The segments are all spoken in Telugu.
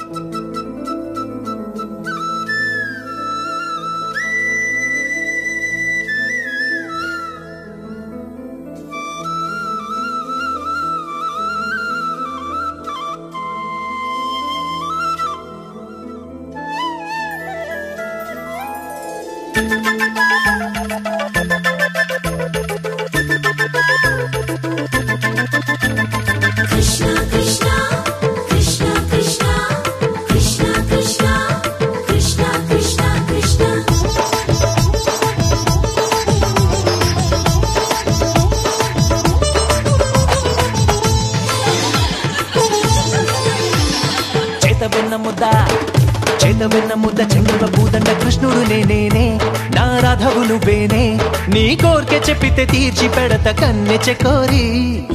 కృష్ణ కృష్ణ కృష్ణ కృష్ణ కృష్ణ కృష్ణ కృష్ణ కృష్ణ కృష్ణ చేత వెన్న ముద్ద చేత వెన్న ముద్ద చెంగువ పూదండ కృష్ణుడు నేనేనే నా రాధవు నువ్వేనే నీ కోర్కె చెప్పితే తీర్చి పెడత కన్నె చెకోరి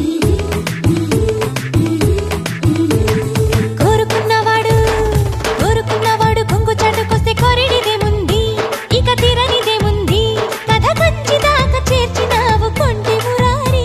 కోరుకున్నవాడు కోరుకున్నవాడు కొంగు చాటుకొస్తే కోరిడిదేముంది ఇక తీరనిదేముంది కథ కంచి దాకా చేర్చినావు కొంటి మురారి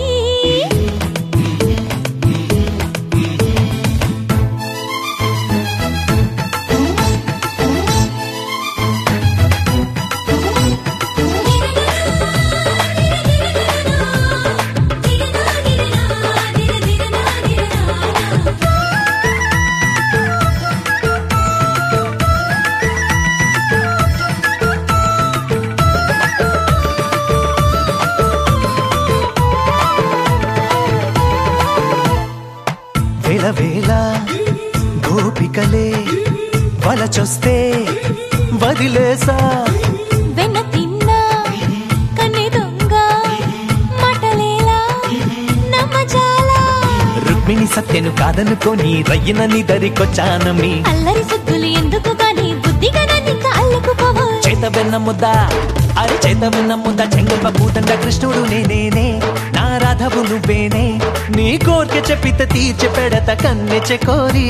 వేల వేల గోపికలే వలచొస్తే వదిలేసా వెన్న తిన్నా కన్నె దొంగ మాటలేలా నమ్మజాలా రుక్మిణి సత్యను కాదనుకొని రయ్యనని దరికొచ్చానమి అల్లరి సుద్దులు ఎందుకు గాని బుద్ధిగా నన్నింక అల్లుకుపోవు చేత వెన్న ముద్ద అరే చేత వెన్న ముద్ద చెంగప్ప పూతండ కృష్ణుడు నేనేనే నా రాధవు నువ్వేనే నీ కోరిక చెప్పిత తీర్చి పెడత కన్నె చెకోరి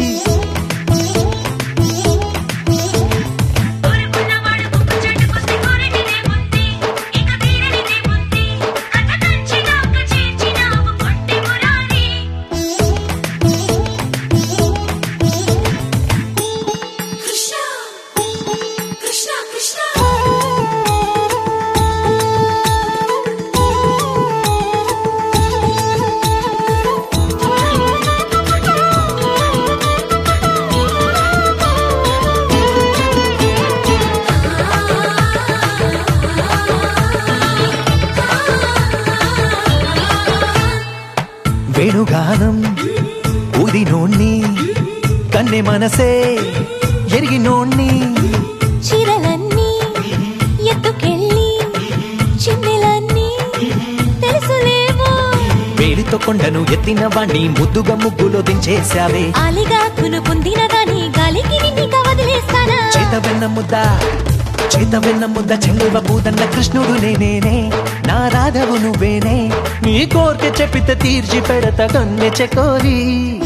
కోరుకున్నవాడు కొంగు చాటుకొస్తే కోరిడిదేముంది ఇక తీరనిదేముంది కథ కంచి దాకా చేర్చినావు కొంటి మురారి కృష్ణ కృష్ణ కృష్ణ వేణుగానం ఊదినోణ్ణి కన్నె మనసే ఎరిగినోణ్ణి చీరలన్నీ ఎత్తుకెళ్ళి చిన్నెలన్నీ తెలుసులేమో వేలితో కొండను ఎత్తిన వాణ్ణి ముద్దుగా ముగ్గులో దించేశావే ఆలిగా కును పొందిన గాని గాలికి నిన్నిక వదిలేస్తానా చేత వెన్న ముద్ద చేత వెన్న ముద్ద చెంగువ పూదన్న కృష్ణుడు నేనేనే నా రాధవు నువ్వేనే నీ కోరిక చెప్పిత తీర్చి పెడత కన్నె చెకోరి